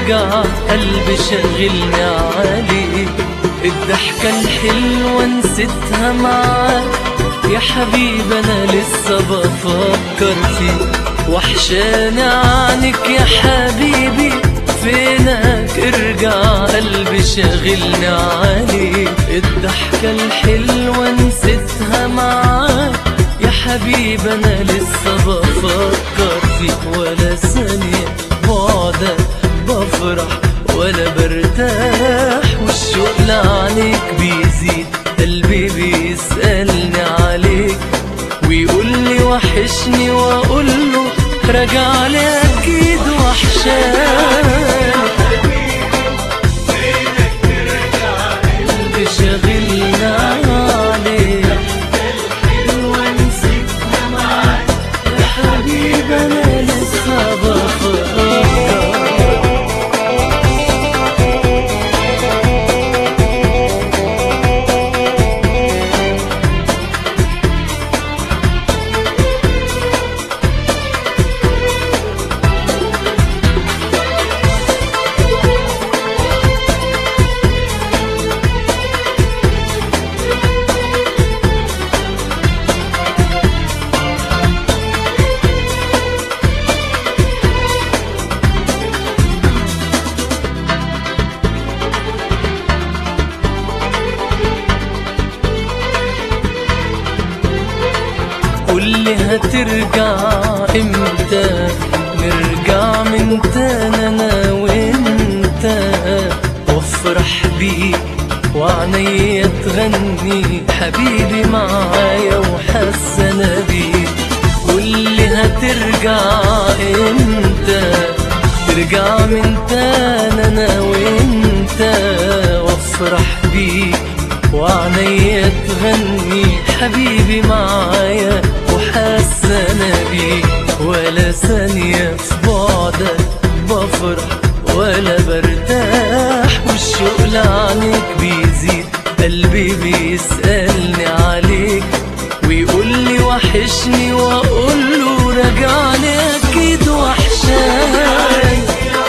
ترجع قلبي شغلني عليك الضحكة الحلوة نسيتها معاك يا حبيبي انا لسه بفكر فيك وحشاني عنك يا حبيبي فينك ارجع قلبي شاغلني عليك الضحكة الحلوة نسيتها معاك يا حبيبي انا لسه بفكر فيك ولا ثانية بعدك بفرح ولا برتاح والشوق لعنيك بيزيد قلبي بيسألني عليك ويقول لي وحشني واقول له راجع لي اكيد وحشاني قلبي شاغلنا عليك ونسيتنا معاك يا حبيبي انا لسه بفكر قولي هترجع امتى نرجع من تاني انا وانت وافرح بيك وعنيا تغني حبيبي معايا وحسنا بيك قولي هترجع امتى ترجع من تاني انا وانت وافرح بيك وعنيا تغني حبيبي معايا وحسنا بيك ولا ثانية في بعدك بفرح ولا برتاح والشوق لعنيك بيزيد قلبي بيسألني عليك ويقول لي وحشني واقول له راجعني اكيد وحشاني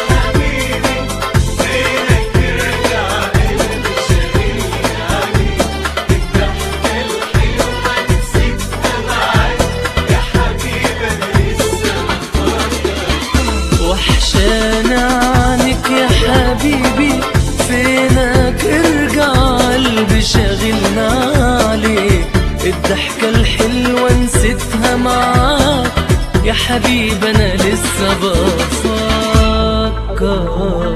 وحشاني عنك يا حبيبي فينك ارجع قلبي شاغلنا عليك الضحكة الحلوة نسيتها معاك يا حبيبي انا لسه بفكر